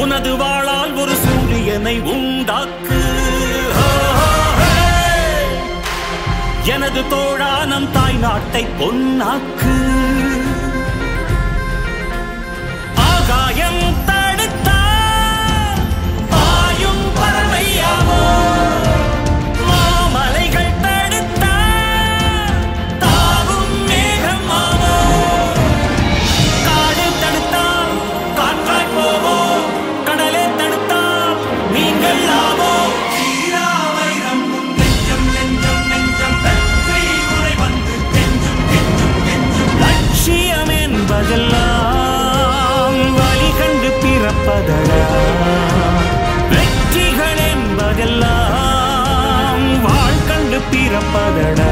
உனது வாளால் ஒரு சூரியனை உண்டாக்கு ஹோ, ஹோ, ஹே! எனது தோழா நம் தாய் நாட்டை பொன்னாக்கு ஆகாயம் தடுத்தால் பாயும் பறவையாவோ மாமலைகள் தடுத்தால் தாவும் மேகமாவோ காடு தடுத்தால் காற்றாய் போவோம் கடலே தடுத்தால் நீங்கள் ஆவோம் ஈராவைரம் உன் நெஞ்சம் நெஞ்சம் நெஞ்சம் வெற்றி உரை வந்து கெஞ்சும் கெஞ்சும் கெஞ்சும் லட்சியம் என்பதெல்லாம் வழி கண்டு பிறப்பதடா வெற்றிகள் என்பதெல்லாம் வாழ் கண்டு பிறப்பதடா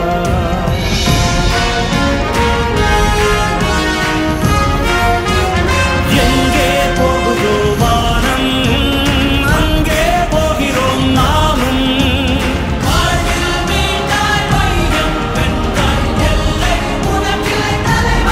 எங்கே போகுதோ வானம் அங்கே போகிறோம் நாமும் வாழ்வில் மீண்டாய் வையம் வென்றாய் எல்லை உனக்கில்லை தலைவா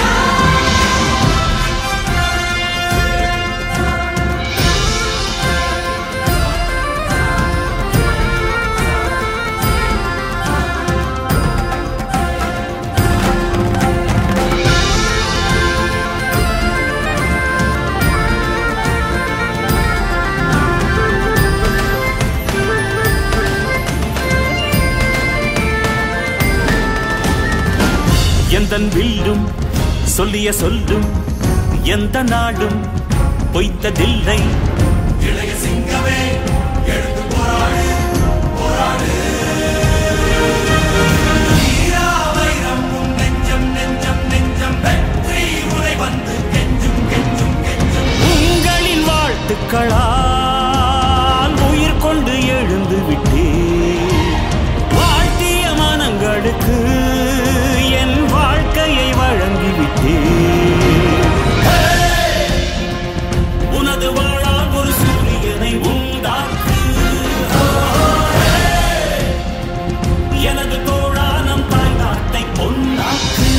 எந்தன் வில்லும் சொல்லிய சொல்லும் எந்த நாடும் பொய்த்ததில்லை இளைய சிங்கமே எழுந்து போராடு போராடு ஈராவைரம் உன் நெஞ்சம் நெஞ்சம் நெஞ்சம் வெற்றி உரை வந்து கெஞ்சும் கெஞ்சும் கெஞ்சும் உங்களின் வாழ்த்துக்களால் உயிர் கொண்டு எழுந்து விட்டேன் வாழ்த்திய மனங்களுக்கு என் வாழ்க்கையை வழங்கிவிட்டேன் உனது வாழால் ஒரு சூரியனை உண்டாக்கு எனது தோழா நம் தாய் நாட்டை பொன்னாக்கு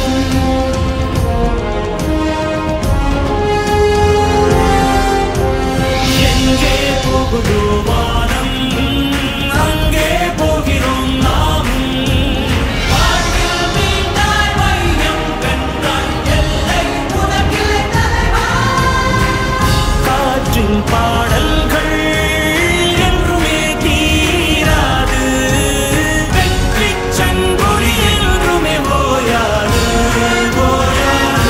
எங்கே போகுதோ வானம் அங்கே போகிறோம் நாமும் வாழ்வில் மீண்டாய் வையம் வென்றாய் எல்லை உனக்கில்லை தலைவா காற்றின் பாடல்கள் என்றுமே தீராது வெற்றி சங்கொலி என்றுமே ஓயாது ஓயாது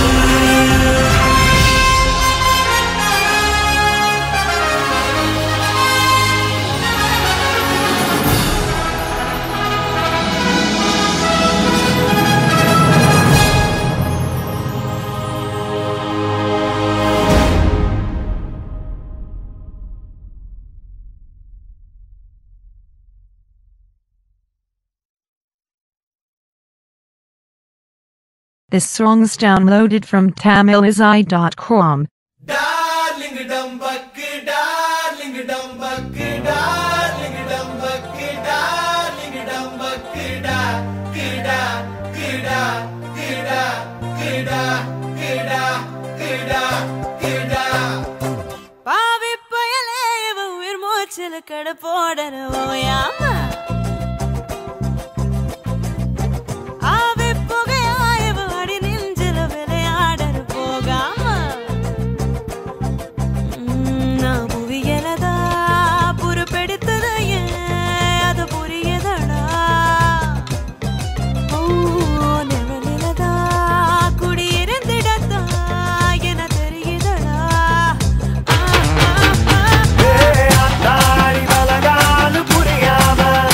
This song's downloaded from tamilizai.com. Darling டம்பக்கு டார்லிங் டம்பக்கு டார்லிங் டம்பக்கு டார்லிங் டம்பக்கு டா கிடா கிடா கிடா கிடா கிடா கிடா கிடா பாவி பயலே இவ உயிர் மூச்சில் கட போடற ஓயாம ஆவி புகையா இவ அடி நெஞ்சில விளையாடற போகாம உம், நான் புவியலதா புறப்பெடுத்தது ஏன் அது புரியதடா ஓ நிழலிலதா குடியிருந்திடத்தா என தெரியுதடா ஆ, ஆ, ஆ. தாடி பலகாலு புரியாம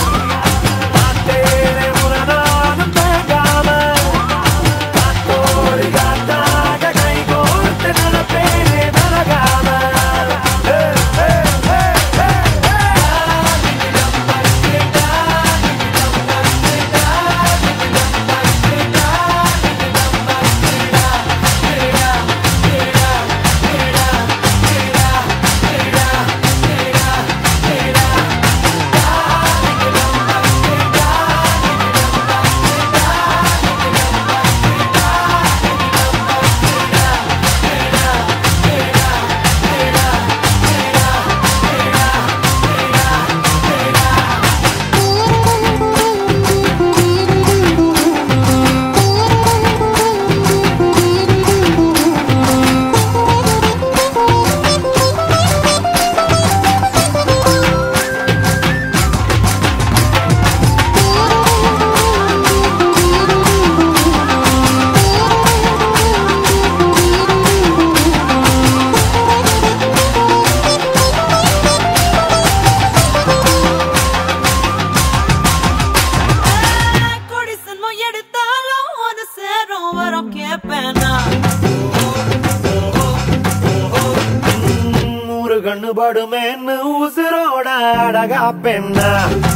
கண்ணு படுமேன்னு உசுரோட அழகா பெண்ணா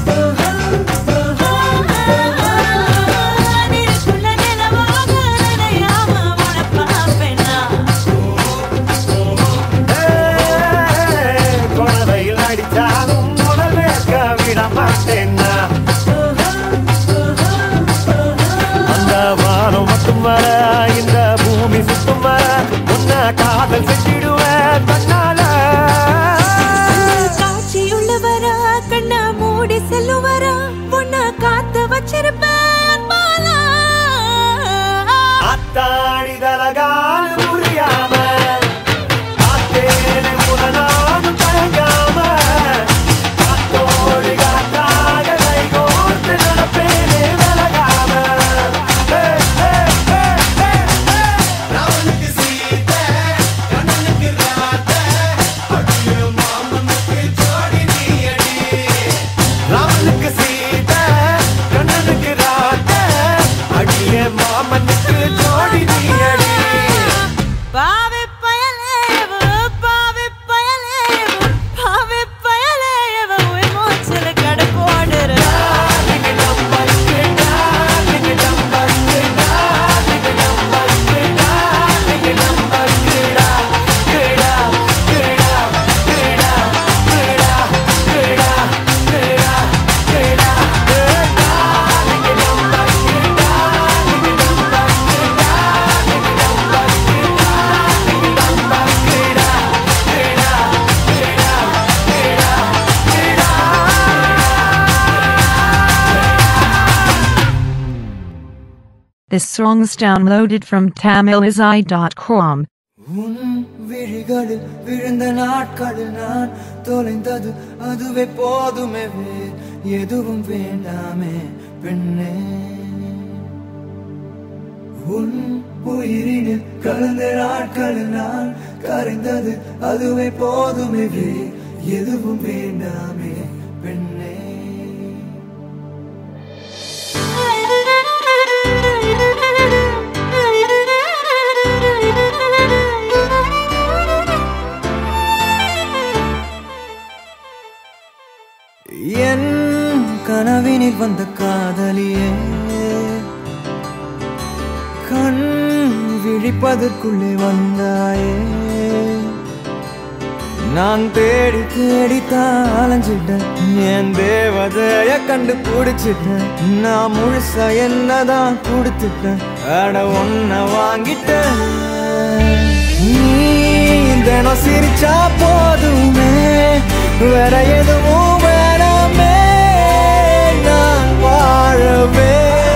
நினைக்குள்ள நிலவாக நினையாம உனப்பா பெண்ணா ஏய், குழந்தையில் அடிச்சாலும் முதல் வேர்க்க விட மாட்டேன்னா அந்த வானம் மட்டும் வர இந்த பூமி சுத்தும் வர உன்னை காதல் செஞ்சிடுவேன் தன்னால காட்சியுள்ளவரா கண்ணா மூடி செல்லுவரா உன்னை காத்து வச்சிருப்பேன் பாலா அத்தாடி தலகால் புரியாம காத்தேனே முதலானும் தயங்காம காத்தோடு காத்தாக கைகோர்த்து நடப்பேனே விலகாம ஏய், ஏய், ஏய், ஏய், ஏய். ராவனுக்கு சீதை கண்ணனுக்கு ராதை அடிய மாமனுக்கு ஜோடி நீ அடி ராமனுக்கு சீதை கண்ணனுக்கு ராதை அடியே மாமனுக்கு ஜோடி நீயடி பாவி பயலேவு பாவி பயலேவு பாவி பயலேவு உன் மூச்சில கடை போடுறா This song is downloaded from tamilizai.com. உன் விழிகளில் விழுந்த நாட்களில் நான் தொலைந்தது அதுவே போதுமே வேறு எதுவும் வேண்டாமே பெண்ணே உன் உயிரினில் கலந்த நாட்களில் நான் கரைந்தது அதுவே போதுமே வேறு எதுவும் வேண்டாமே பெண்ணே என் கனவினில் வந்த காதலியே கண் விழிப்பதற்குள்ளே வந்தாயே நான் தேடி தேடி அலைஞ்சிட்டேன் என் தேவதைய கண்டு பிடிச்சிட்டேன் நான் முழுசா என்னதான் கொடுத்துட்டேன் அட ஒன்ன வாங்கிட்டேன் நீ தினம் சிரிச்சா போதுமே வேற எதுவும் வேணாமே நான் வாழவே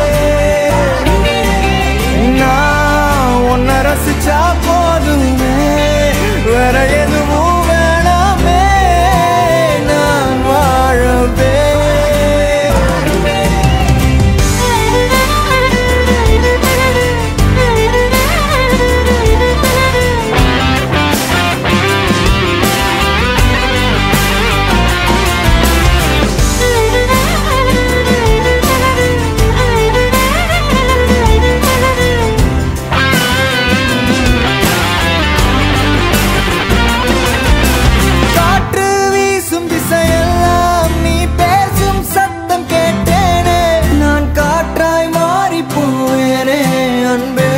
நான் உன்னை ரசிச்சா போதுமே வேற எதுவும் வேணாமே நான் வாழவே காற்று வீசும் திசையெல்லாம் நீ பேசும் சத்தம் கேட்டேனே நான் காற்றாய் மாறி போயேனே அன்பே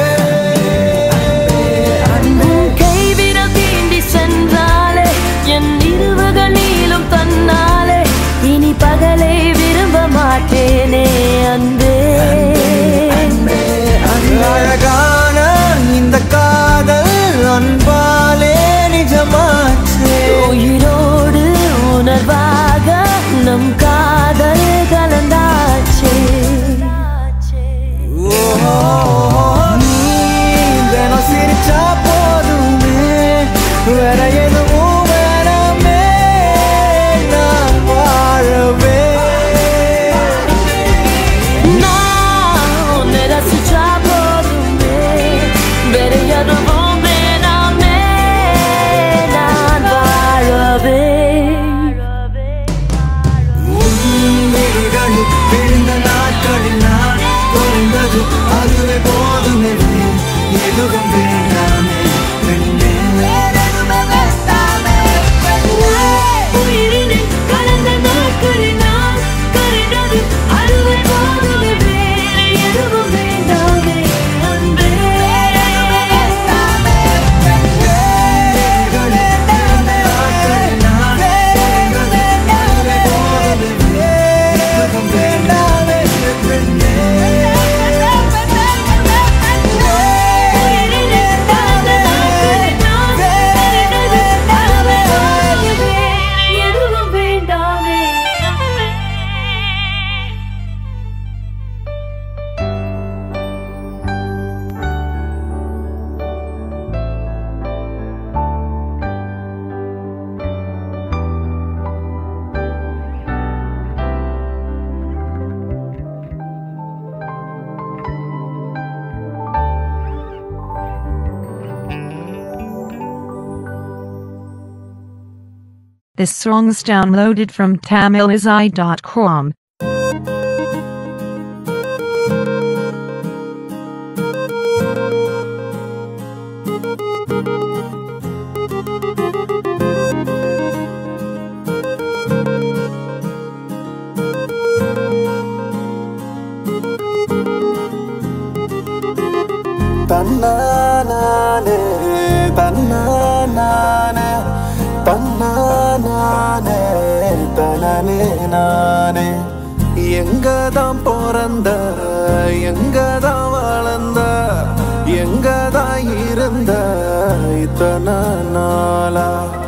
உன் கைவிரல் தீண்டி சென்றாலே என் இருவகனிலும் தன்னாலே இனி பகலை விரும்ப மாட்டேனே அன்பே அழகான இந்த காதல் அன்பாலே நிஜமாச்சே உயிரோடு உணர்வாக நம் காதல் கலந்தாச்சே ஓ, நீ தினம் சிரிச்சா போதுமே வேற எதுவும் வேணாமே நான் வாழவே நான் உன்னை ரசிச்சா போதுமே வேற எதுவும் வேணாமே நான் வாழவே விழிகளில் விழுந்த நாட்களில் நான் தொலைந்தது அதுவே போதுமே எதுவும் வேண்டாமே பெண்ணே This song's downloaded from tamilizai.com. தன்னானே தன்னானே தன்னானே தனனே நானே எங்க தான் பிறந்த எங்க தான் வளர்ந்த எங்க தான் இருந்த இத்தனை நாளா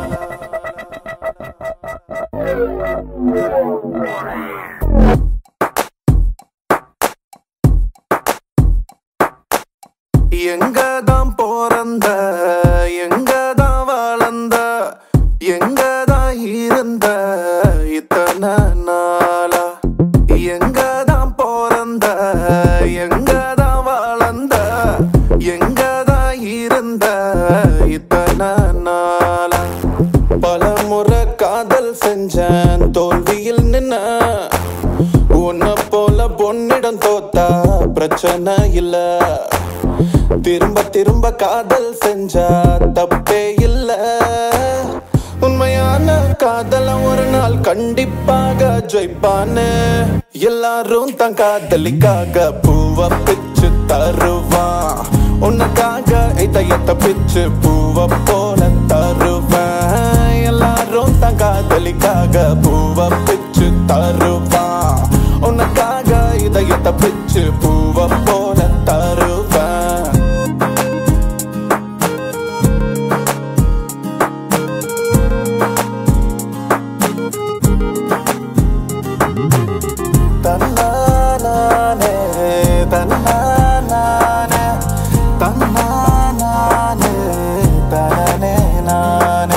எங்க தான் பிறந்த எங்க தான் வளர்ந்த எங்க தான் இருந்த இத்தனை நாளா எங்க தான் பிறந்த எங்க தான் வளர்ந்த எங்க தான் இருந்த இத்தனை நாளா பல முறை காதல் செஞ்சேன் தோல்வியில் நின்ன உன்னை போல பொன்னிடம் தோத்தா பிரச்சனை இல்ல திரும்ப திரும்ப காதல் செஞ்சா தப்பே இல்ல உண்மையான காதல ஒரு நாள் கண்டிப்பாக ஜெயிப்பானு எல்லாரும் தன் காதலிக்காக பூவ பிச்சு தருவான் உனக்காக இதயத்தை பிச்சு பூவ போல தருவேன் எல்லாரும் தன் காதலிக்காக பூவ பிச்சு தருவான் உனக்காக இதயத்தை பிச்சு பூவ போல தருவேன் தன்னானே தன்னானே தன்னானே தனனே நானே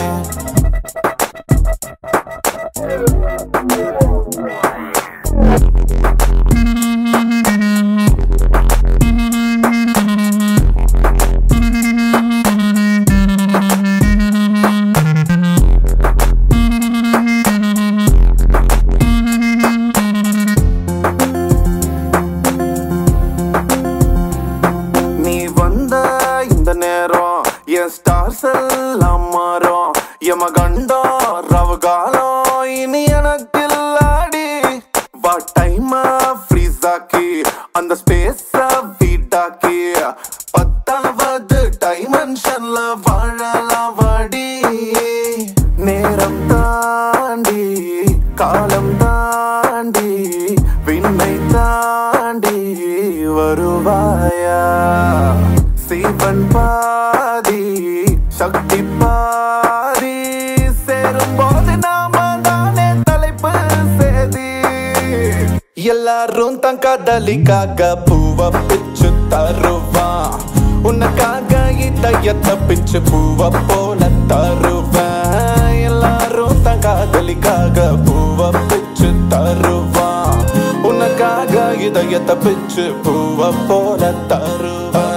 நீ வந்த இந்த நேரம் என் ஸ்டார்ஸ் எல்லாம் மாறும் எம கண்டம் ரவகாலம் இனி எனக்கு இல்லாடி வா டைம் ஃப்ரீஸ் ஆக்கி அந்த ஸ்பேஸ் வீட்டாக்கி பத்தாவது டைமென்ஷன்ல வாழலாம் வாடி நேரம் தாண்டி காலம் தாண்டி விண்ணை தாண்டி வருவாயா சிவன் பாதி சக்தி பாதி சேரும்போது நாம தானே தலைப்பு சேதி எல்லாரும் தன் காதலிக்காக பூவ பிச்சு தருவான் உனக்காக இதயத்தை பிச்சு பூவ போல தருவேன் எல்லாரும் தன் காதலிக்காக பூவ பிச்சு தருவான் உனக்காக இதயத்தை பிச்சு பூவ போல தருவேன்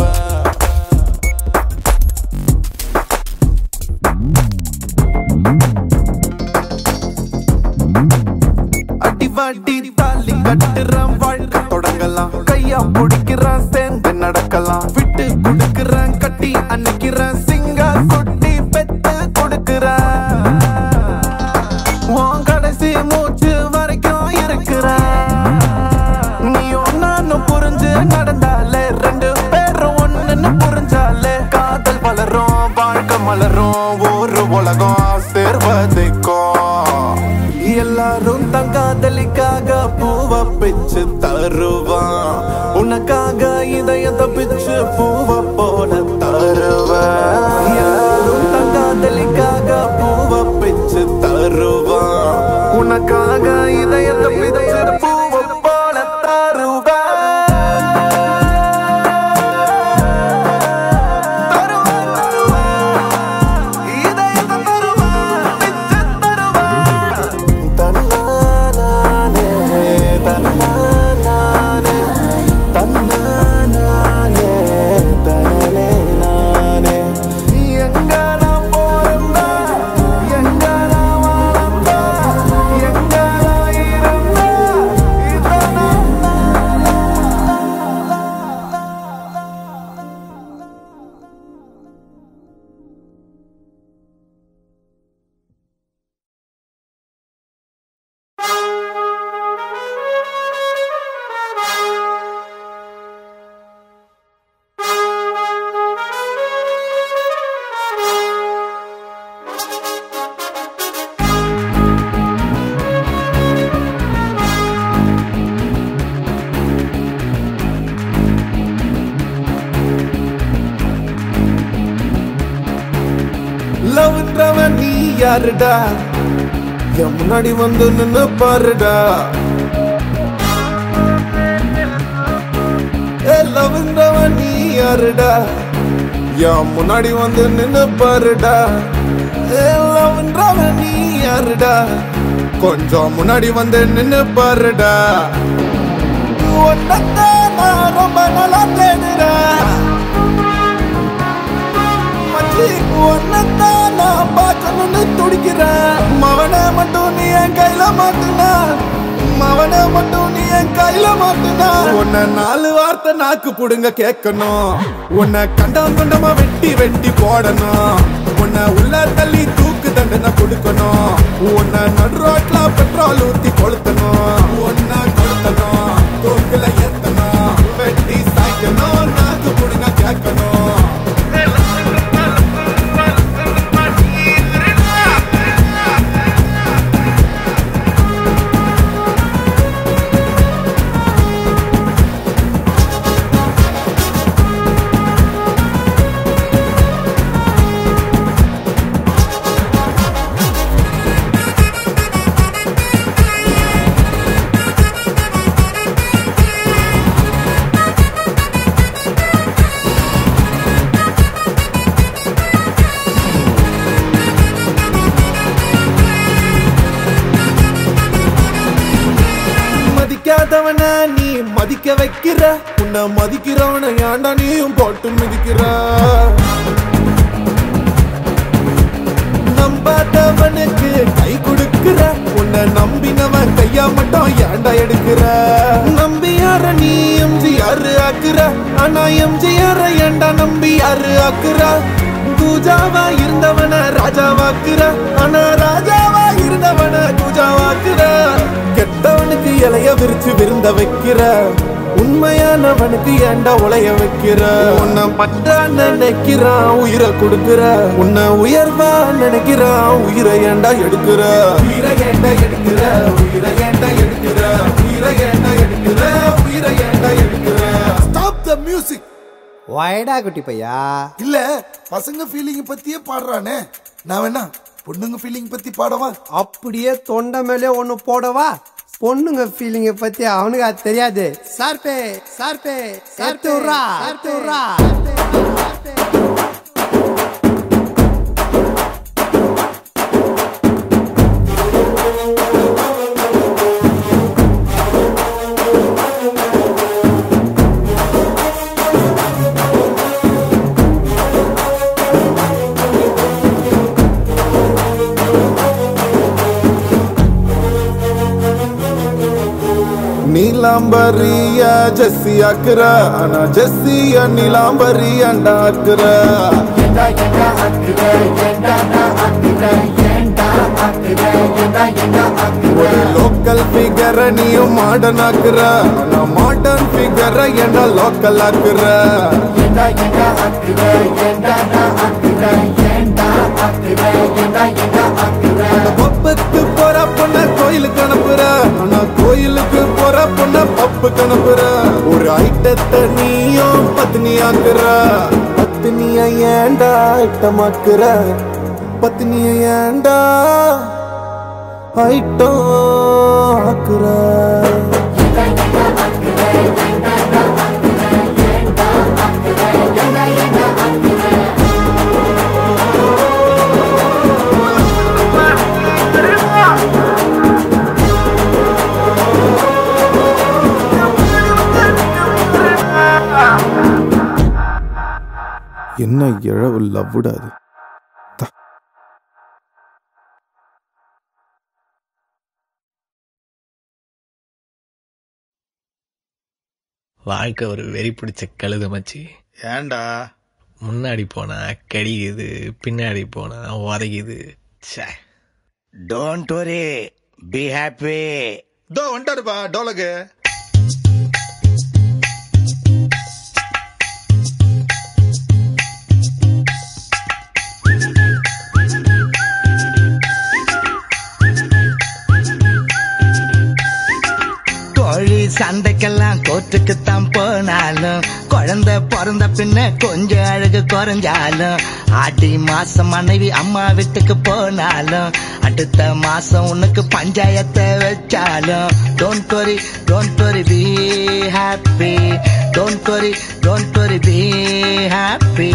அடிவாடி தாலி கட்டுறான் வாழ்க்கை தொடங்கலாம் கையா பிடிக்கிறான் சேர்ந்து நடக்கலாம் விட்டு கொடுக்கிறான் கட்டி அன்னைக்கிறான் சிங்கா கொட்டி பெத்து கொடுக்கிறான் உன் கடைசி மூச்சு வரைக்கும் இருக்கிறான் நீ ஒன்னு புரிஞ்சு நடந்தாலே ரெண்டு பேரும் ஒண்ணுன்னு புரிஞ்சாலே காதல் வளரும் வாழ்க்கை மலரும் ஒரு உலகம் சேர்வதைக்கும் எல்லாரும் தன் காதலிக்காக பூவ பிச்சு தருவான் உனக்காக இதயத்தை பிச்சு பூவ போல தருவான் எல்லாரும் தன் காதலிக்காக பூவ பிச்சு தருவான் உனக்காக இதயத்தை பிச்சு பூவ போல தருவான் தருவான், தருவான். இதயத்தை தருவான், பிச்சு தருவான். தன்னானே தன்னானே தன்னானே தனனே நானே லவ்ன்றவன் நீ யாருடா என் முன்னாடி வந்து நின்னு பாருடா ஏ லவ்ன்றவன் நீ யாருடா என் முன்னாடி வந்து நின்னு பாருடா ஏ லவ்ன்றவன் நீ யாருடா கொஞ்சம் முன்னாடி வந்து நின்னு பாருடா உன்னத்தான் நான் ரொம்ப நல்லா தேடுறேன் மச்சி, உன்னைத்தான் நான் பார்க்கணும்னு துடிக்கிறேன் மவனை மட்டும் நீ என் கையில மாட்டுனா மவனை மட்டும் நீ என் கையில மாட்டுனா உன்னை நாலு வார்த்தை நாக்கு புடுங்க கேட்கணும் உன்னை கண்டம் கண்டமா வெட்டி வெட்டி போடணும் உன்னை உள்ள தள்ளி தூக்கு தண்டனை கொடுக்கணும் உன்னை நடு ரோட்ல பெட்ரோல் ஊத்தி கொளுத்தணும் உன்னை கொளுத்தணும் தூக்குல ஏத்தணும் வெட்டி சாய்க்கணும் நாக்கு புடுங்க கேட்கணும் மதிக்காதவன நீ மதிக்க வைக்கிற உன்னை மதிக்கிறவன ஏன்டா நீயும் போட்டு மிதிக்கிற நம்பாதவனுக்கு கை கொடுக்கிற உன்னை நம்பினவன் கையா மட்டும் ஏன்டா எடுக்கிற நம்பி யார நீ எம்ஜிஆர் ஆக்குற ஆனா எம்ஜிஆர் ஏன்டா நம்பி யாரு ஆக்குற பூஜாவா இருந்தவன ராஜாவாக்குற ஆனா ராஜாவா இருந்தவன பூஜாவாக்குற கெட்டவனுக்கு இலைய விரிச்சு விருந்த வைக்கிற உண்மையானவனுக்கு ஏன்டா உலைய வைக்கிற உன்னை பற்றா நினைக்கிறான் உயிரை கொடுக்கிற உன்னை உயர்வா நினைக்கிறான் உயிரை ஏன்டா எடுக்கிற உயிரை ஏன்டா எடுக்கிற உயிரை ஏன்டா எடுக்கிற உயிரை ஏன்டா எடுக்கிற உயிரை ஏன்டா எடுக்கிற ஸ்டாப் த மியூசிக் வயடா குட்டி பையா இல்ல பசங்க ஃபீலிங் பத்தியே பாடுறானே நான் வேணா பொண்ணுங்க ஃபீலிங் பத்தி பாடவா அப்படியே தொண்டை மேலே ஒண்ணு போடவா பொண்ணுங்க ஃபீலிங்க பத்தி அவனுக்கு அது தெரியாது சார்பே சார்பே சார்த்துறா சார்த்துறா நீலாம்பரிய ஜெஸ்ஸி ஆக்குற ஆனா ஜெஸ்ஸிய நீலாம்பரிய ஆக்குற ஒரு லோக்கல் ஃபிகர நீயும் மாடர்ன் ஆக்குற ஆனா மாடர்ன் ஃபிகர என்ன லோக்கல் ஆக்குற அந்த பப்புக்கு போற பொண்ண கோயிலுக்கு அனுப்புற ஆனா கோயிலுக்கு போற பொண்ண பப்புக்கு அனுப்புற ஒரு ஐட்டத்தை நீயும் பத்னி ஆக்குற பத்னிய ஏன்டா ஐட்டமாக்குற பத்னிய ஏன்டா ஐட்டம் ஆக்குற என்ன இழவு லவ்வுடாது வாழ்க்கை ஒரு வெறி பிடிச்ச கழுத மச்சி ஏன்டா முன்னாடி போனா கடிக்குது பின்னாடி போனா உதைக்குது ச்சே டோன்ட் வரி பி ஹாப்பி தோ வந்துட்டாருப்பா டோலகு கோழி சண்டைக்கெல்லாம் கோர்ட்டுக்குத்தான் போனாலும் குழந்தை குழந்தை பிறந்த பின்ன கொஞ்சம் அழகு குறைஞ்சாலும் ஆடி மாசம் மனைவி அம்மா வீட்டுக்கு போனாலும் அடுத்த மாசம் உனக்கு பஞ்சாயத்தை வச்சாலும் don't worry don't worry be happy don't worry don't worry be happy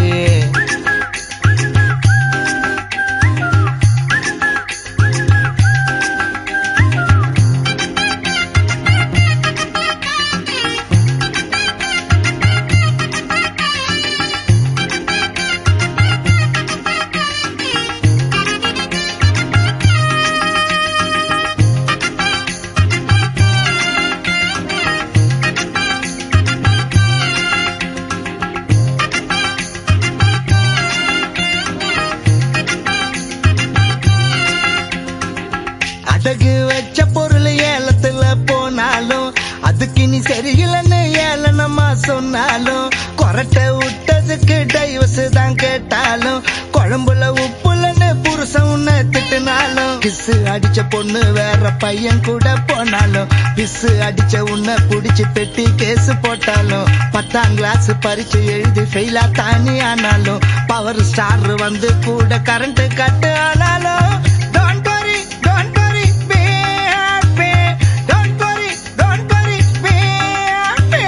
அடகு வச்ச பொருள் ஏலத்துல போனாலும் அதுக்கு நீ சரியில்லைன்னு ஏளனமா சொன்னாலும் கொரட்டை விட்டதுக்கு டைவர்ஸ் தான் கேட்டாலும் குழம்புல உப்புலன்னு புருஷன் உன்னை திட்டுனாலும் கிசு அடிச்ச பொண்ணு வேற பையன் கூட போனாலும் பிசு அடிச்ச உன்னை புடிச்சு பெட்டி கேஸ் போட்டாலும் பத்தாம் கிளாஸ் பரீட்சை எழுதி ஃபெயிலா தானி ஆனாலும் பவர் ஸ்டார் வந்து கூட கரண்ட் கட்டு ஆனாலும் Don't worry, don't worry, be happy. Don't worry, don't worry, be happy.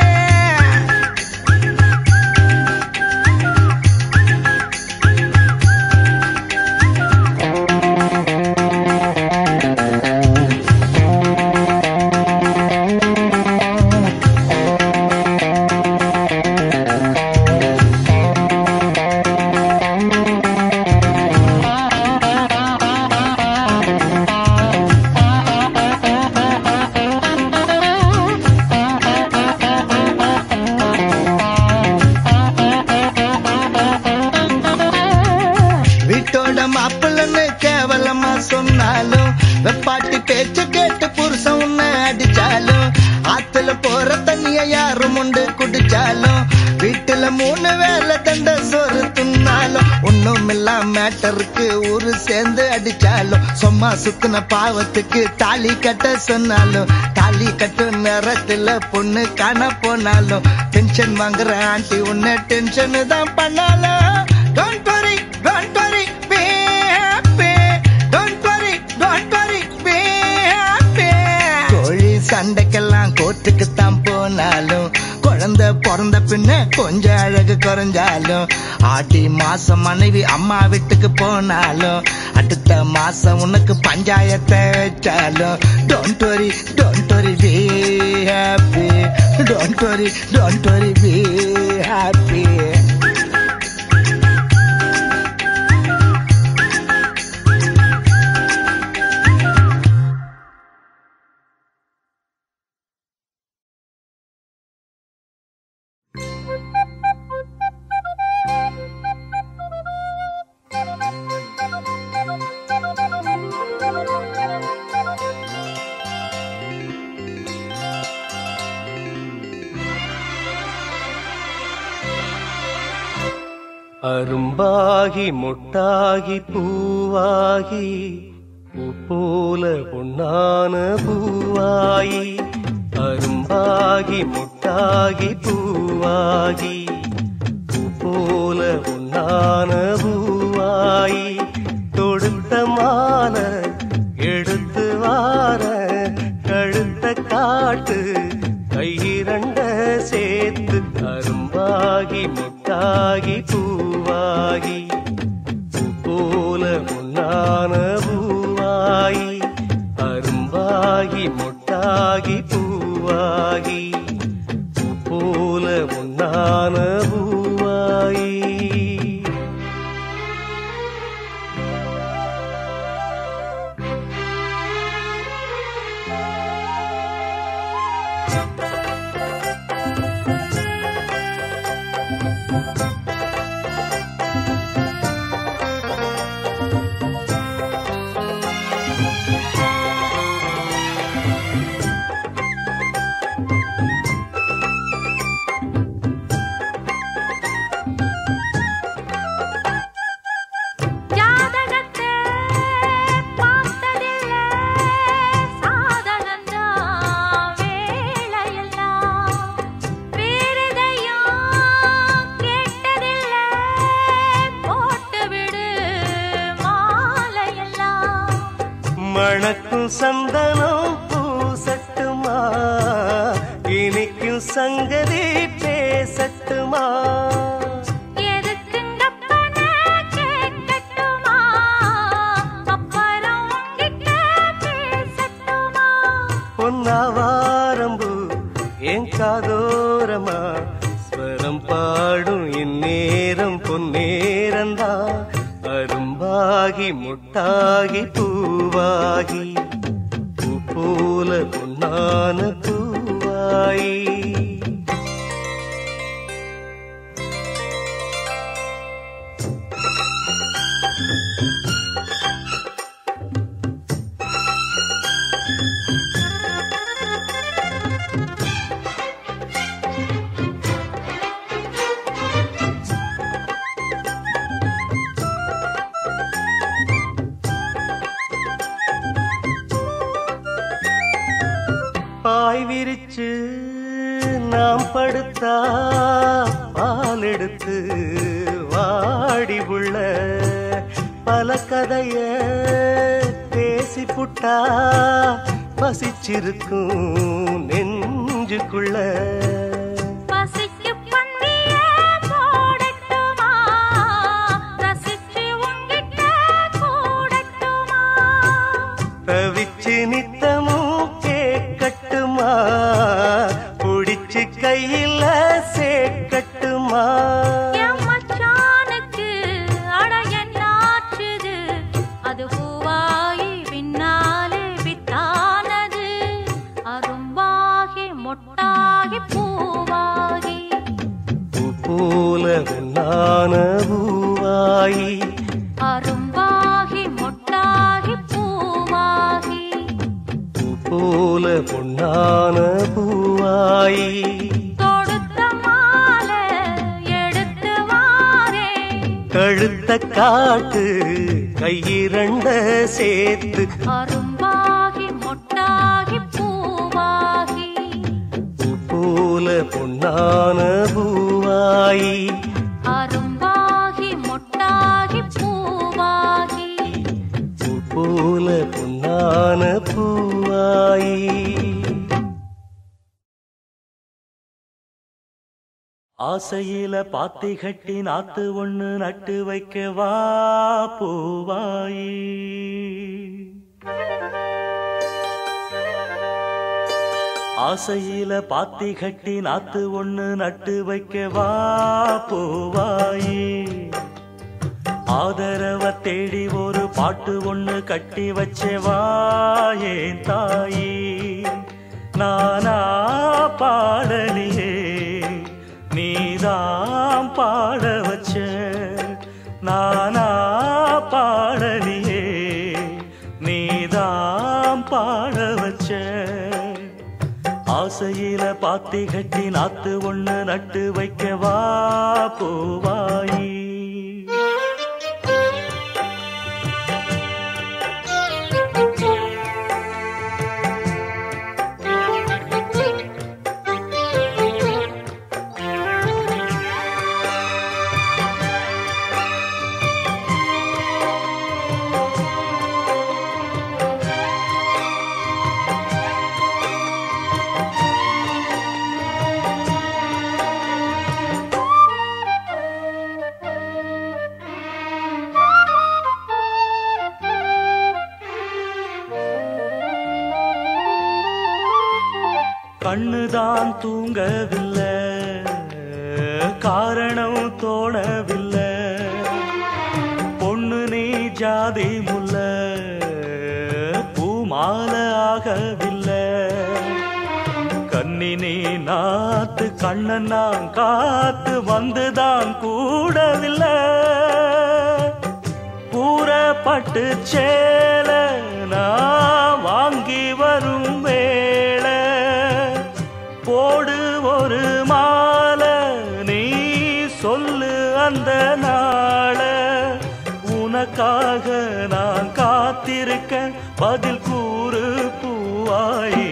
வீட்டோட மாப்பிள்ளன்னு கேவலமா சொன்னாலும் வெப்பாட்டி பேச்சு கேட்டு புருஷன் உன்னை அடிச்சாலும் ஆத்துல போற தண்ணிய யாரும் உண்டு குடிச்சாலும் வீட்டுல மூணு வேலை தண்ட சோறு துண்ணாலும் ஒண்ணும் இல்லாம மேட்டருக்கு ஊரு சேர்ந்து அடிச்சாலும் சும்மா சுத்தின பாவத்துக்கு தாலி கட்ட சொன்னாலும் தாலி கட்டு நேரத்துல பொண்ணு காண போனாலும் டென்ஷன் வாங்குற ஆண்டி உன்னை டென்ஷன் தான் பண்ணாலும் Don't worry, don't worry, be happy. Don't worry, don't worry, be happy. கோழி சண்டைக்கெல்லாம் கோர்ட்டுக்கு தான் போனாலும் குழந்தை பிறந்த பின்ன கொஞ்சம் அழகு குறைஞ்சாலும் ஆடி மாசம் மனைவி அம்மா வீட்டுக்கு போனாலும் அடுத்த மாசம் உனக்கு பஞ்சாயத்தை வச்சாலும் don't worry don't worry be happy don't worry don't worry be happy அரும்பாகி முட்டாகி பூவாகி பூ போல பொன்னான பூவாயி அரும்பாகி முட்டாகி பூவாகி பூ போல பொன்னான பூவாயி தொடுத்த மாலை எடுத்து வார கழுத்த காட்டு கையிரண்ட சேர்த்து அரும்பாகி முட்டாகி பூவாகி பூ போல முன்னான பூவாயி அரும்பாகி முட்டாகி பூவாகி பூ போல முன்னான பூவாயி மணக்கும் சந்தனம் பூசட்டுமா இனிக்கும் சங்கதி பேசட்டுமா எதுக்குங்கப்பன கேட்கட்டுமா அப்புறம் உங்கிட்ட பேசட்டுமா பொன்னாவாரம்பு என் காதோரமா ஸ்வரம் பாடும் இந்நேரம் பொன்னேரந்தா அரும்பாகி முட்டாகி பூவாகி பூ போல பொன்னான பூவாயி பாய் விரிச்சு நாம் படுத்தா பால் எடுத்து வாடி உள்ள பல கதைய பேசி புட்டா பசிச்சிருக்கும் நெஞ்சுக்குள்ள பசிக்கு பந்திய போடட்டுமா ரசிச்சு உங்கிட்ட கூடட்டுமா தவிச்சு நித்தமும் கேட்கட்டுமா புடிச்சு கையில சேர்க்கட்டுமா என் மச்சானுக்கு அட என்னாச்சுது அது பூவாயி பின்னாலே வித்தானது அரும்பாகி மொட்டாகி பூவாகி பூ போல உன்னான பூவாயி அரும்பாகி மொட்டாகி பூவாகி பூ போல பொன்னான பூவாயி தொடுத்த மாலை எடுத்து வாரேன் கழுத்த காட்டு கையிரண்ட சேர்த்து அரும்பாகி மொட்டாகி பூவாகி பூ போல பொன்னான பூவாயி அரும்பாகி மொட்டாகி பூவாகி பூ போல பொன்னான பூவாயி ஆசையில பாத்தி கட்டி நாத்து ஒண்ணு நட்டு வைக்க வா பூவாயி ஆசையில பாத்தி கட்டி நாத்து ஒண்ணு நட்டு வைக்க வா பூவாயி ஆதரவ தேடி ஒரு பாட்டு ஒண்ணு கட்டி வச்சே வா ஏன் தாயி நானா பாடலியே நீதான் பாட வச்ச நானா பாடலியே நீதான் பாட வச்ச ஆசையில பாத்தி கட்டி நாத்து ஒண்ணு நட்டு வைக்க வா பூவாயி கண்ணுதான் தூங்கவில்லை காரணம் தோணவில்லை பொண்ணு நீ ஜாதி முல்ல பூமால ஆகவில்லை கண்ணி நீ நாத்து கண்ணன் நான் காத்து வந்துதான் கூடவில்லை கூறப்பட்டு சேல நான் வாங்கி வரும் வேளை போடு ஒரு மாலை நீ சொல்லு அந்த நாள உனக்காக நான் காத்திருக்க பதில் கூறு பூவாயி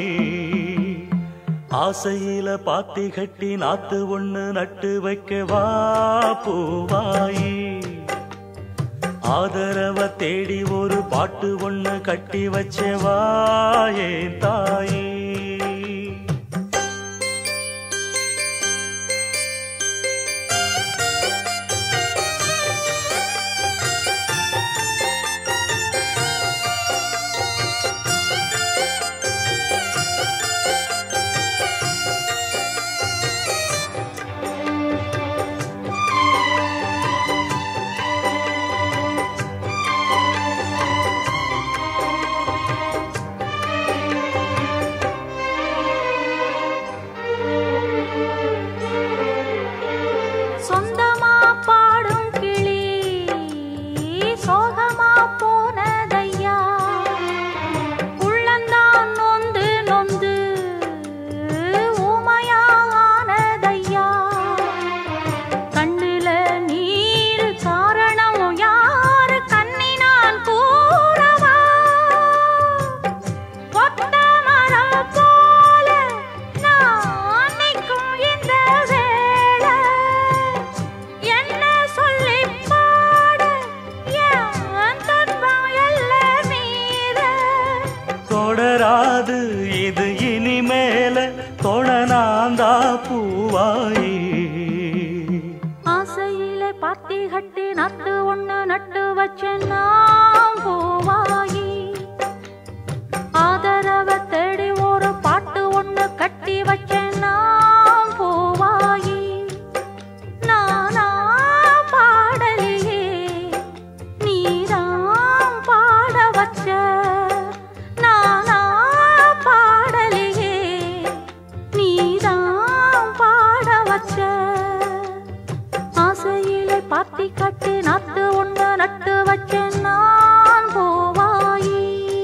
ஆசையில பாத்தி கட்டி நாத்து ஒண்ணு நட்டு வைக்க வா பூவாயி ஆதரவ தேடி ஒரு பாட்டு ஒண்ணு கட்டி வச்சவாயே தாயே சொந்தமா பாடும் கிளி சோகமா போனதையா உள்ளந்தான் நொந்து நொந்து ஊமையானதையா கண்ணுல நீர் காரணம் யாரு கண்ணினான் கூறவா ஒத்த மரம் போல நான் நிற்கும் இந்த வேளை என்ன சொல்லி பாட என் துன்பம் எல்லாம் மீற தொடராது இது இனிமேல தொடனாந்தா பூவாயி ஆசையிலே பாத்தி கட்டி நட்டு ஒண்ணு நட்டு வச்சேன் நான் பூவாயி ஆதரவ தேடி ஒரு பாட்டு ஒண்ணு கட்டி வச்சேன் நான் பூவாயி நானா பாடலையே நீதான் பாட வச்ச நானா பாடலையே நீதான் பாட வச்ச ஆசையிலே பாத்தி கட்டி நட்டு ஒண்ணு நட்டு வச்சேன் நான் பூவாயி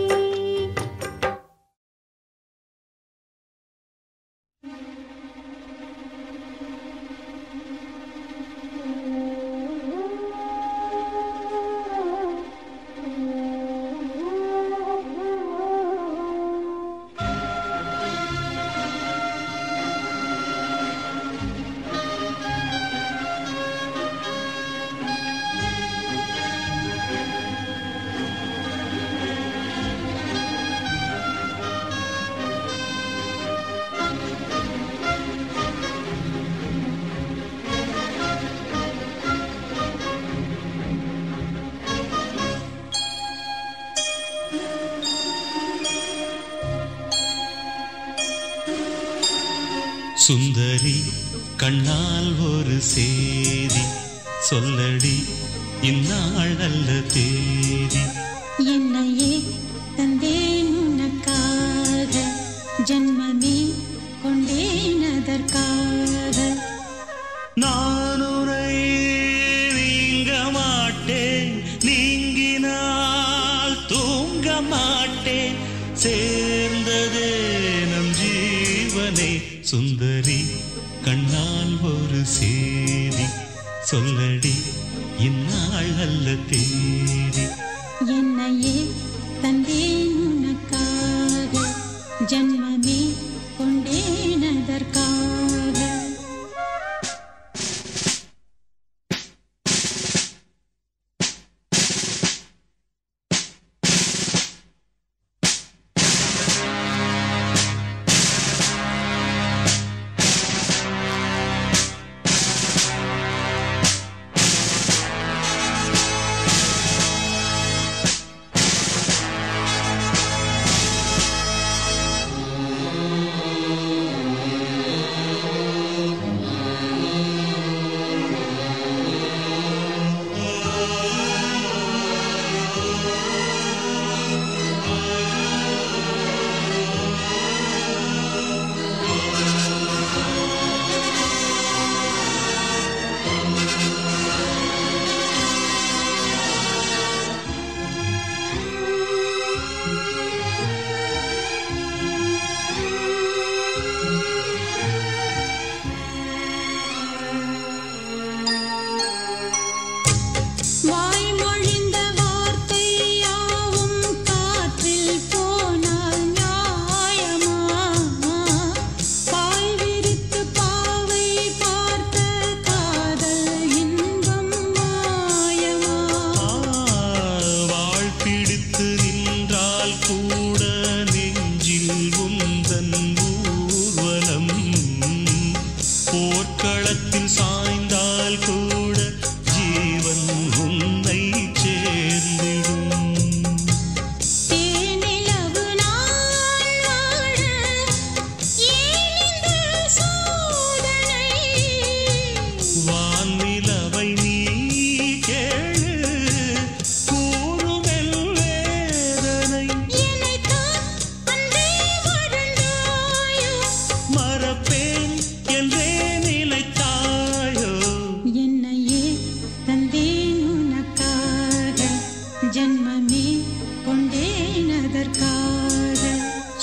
சுந்தரி கண்ணால் ஒரு சேதி சொல்லடி இந்நாள் அல்ல தேதி என்னையே தந்தேன் உனக்காக ஜன்மமே கொண்டேன் அதற்காக நான் உரை நீங்க மாட்டேன் நீங்கினால் தூங்க மாட்டேன் சேர்ந்ததே நம் ஜீவனே சுந்தரி கண்ணால் ஒரு சேதி சொல்லடி இந்நாள் அல்ல தேதி என்னையே தந்தேன் உனக்காக ஜன்மமே கொண்டேன் அதற்காக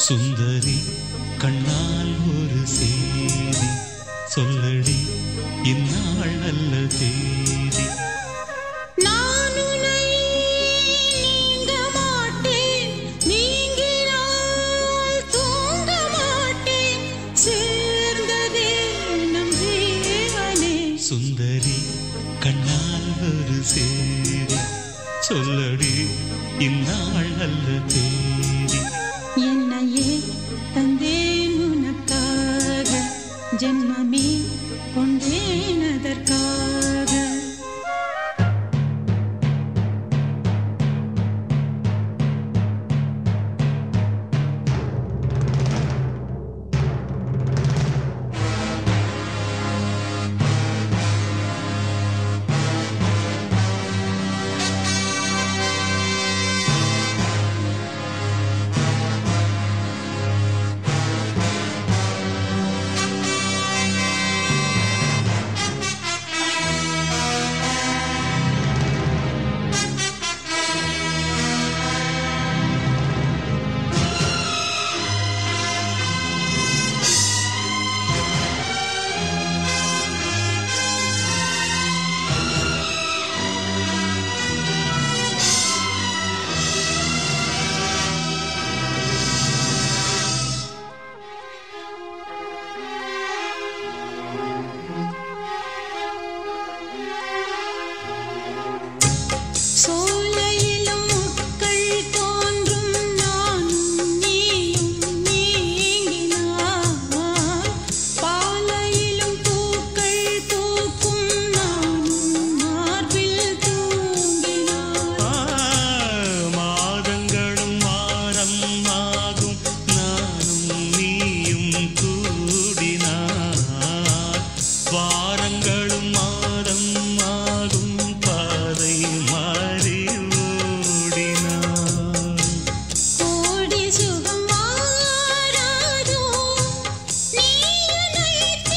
சுந்தரி கண்ணால் ஒரு செய்தி சொல்லடி இந்நாள் நல்ல தேதி நான் உன்னை நீங்க மாட்டேன் நீங்கினால் தூங்க மாட்டேன் சேர்ந்ததே நம் ஜீவனே சுந்தரி கண்ணால் ஒரு செய்தி சொல்லடி இந்நாள் நல்ல தேதி என்னையே தந்தேன் உனக்காக ஜென்மமே கொண்டேன் அதற்காக சோலையிலும் முட்கள் தோன்றும் நானும் நீயும் நீங்கினாய் பாலையிலும் பூக்கள் பூக்கும் நானும் மார்பில் தூங்கினாய் மாதங்களும் வாரம் ஆகும் நானும் நீயும் கூடினார் வாரங்களும் மாதம் ஆகும் பாதை மாறி ஓடினார் கோடி சுகம் மாறாதோ நீ என்னை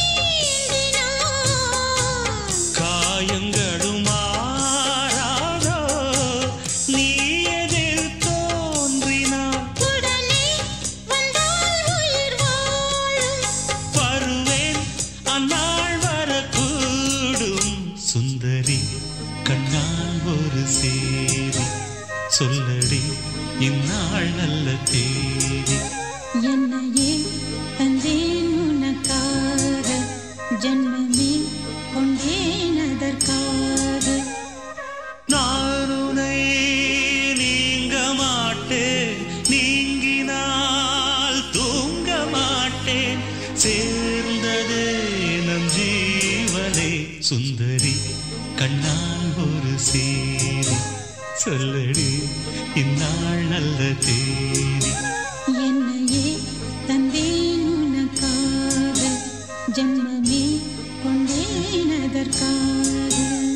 தீண்டினாய் காயங்களும் மாறாதோ நீ எதில் தோன்றினார் உடனே வந்தால் உயிர் வாழும் வருவேன் அந்நாள் வரக்கூடும் சுந்தரி கண்ணால் ஒரு சேரி சொல்லடி இந்நாள் நல்ல தேதி என்னையே தந்தேன் உனக்காக ஜென்மமே கொண்டேன் அதற்காக நான் உன்னை நீங்க மாட்டேன் நீங்கினால் தூங்க மாட்டேன் சேர்ந்தது நம் ஜீவனே சுந்தரி கண்ணால் ஒரு சேரி சொல்லடி இந்நாள் நல்ல தேதி என்னையே தந்தேன் உனக்காக ஜென்மமே கொண்டேன் அதற்காக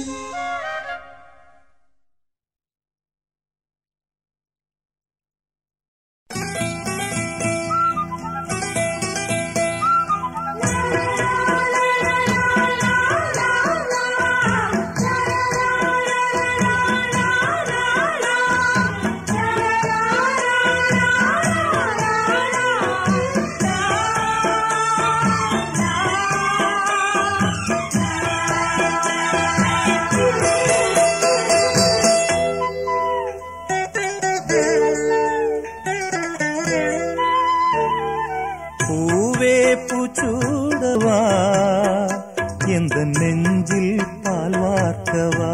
பூவே பூச்சூடவா எந்த நெஞ்சில் பால் வார்க்கவா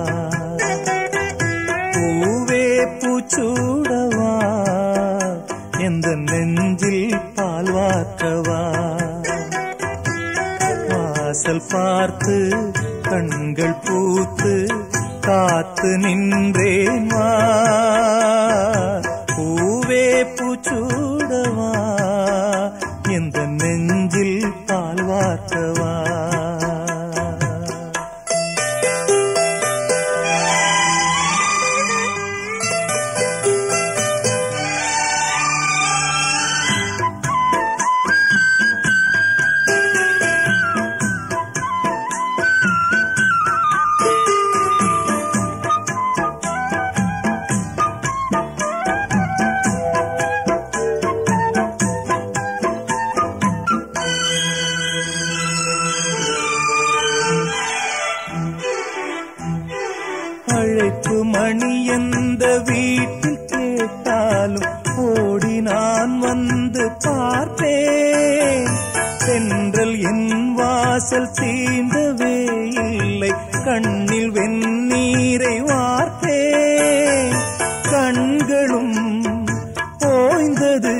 பூவே பூச்சூடவா எந்த நெஞ்சில் பால் வார்க்கவா வாசல் பார்த்து கண்கள் பூத்து காத்து நின்றேன் வா பூவே பூச்சூடவா எந்த நெஞ்சில் பால் வார்க்கவா என்றாலும் ஓடி நான் வந்து பார்ப்பேன் சென்றல் என் வாசல் தீண்டவே இல்லை கண்ணில் வெந்நீரை வார்த்தேன் கண்களும் ஓய்ந்தது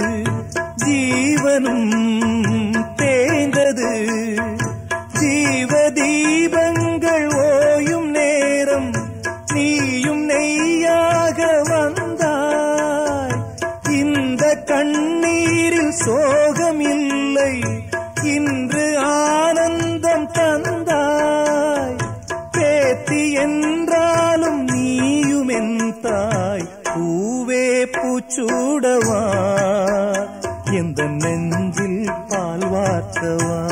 ஜீவனும் தேய்ந்தது ஜீவ தீபங்கள் ஓயும் நேரம் நீயும் நெய்யாக வந்தாய் இந்த கண்ணீரில் சோகம் இல்லை இன்று ஆனந்தம் தந்தாய் பேத்தி என்றாலும் நீயும் என் தாய் பூவே பூச்சூடவா எந்த நெஞ்சில் பால் வார்த்தவா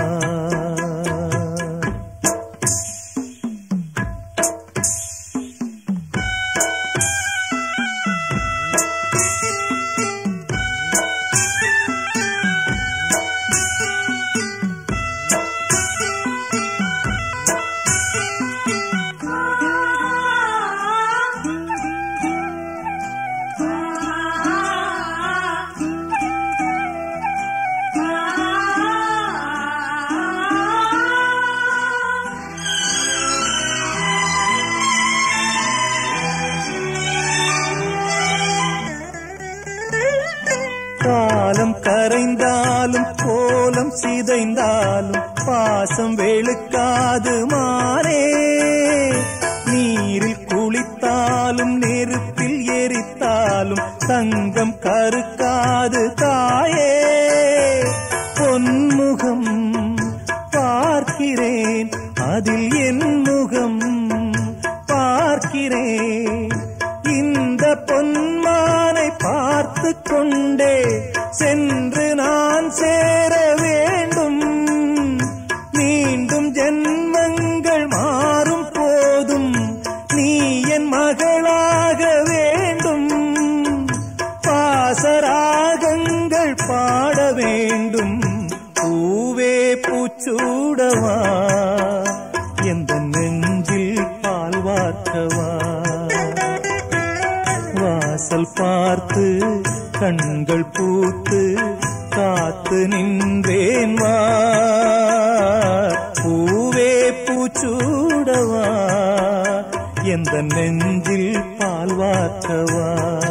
காலம் கரைந்தாலும் கோலம் சிதைந்தாலும் பாசம் வெளுக்காது மாறே நீரில் குளித்தாலும் நெருப்பில் எரித்தாலும் தங்கம் கருக்காது தாயே பொன்முகம் பார்க்கிறேன் அதில் என் முகம் பார்க்கிறேன் இந்த பொன்மானை பார்த்து கொண்டே சென்று நான் சேர வேண்டும் மீண்டும் ஜென்மங்கள் மாறும் போதும் நீ என் மகளாக வேண்டும் பாசராகங்கள் பாட வேண்டும் பூவே பூச்சூடவா எந்த நெஞ்சில் பால் வார்த்தவா வாசல் பார்த்து கண்கள் பூத்து காத்து நின்றேன் வா பூவே பூச்சூடவா எந்த நெஞ்சில் பால் வார்த்தவா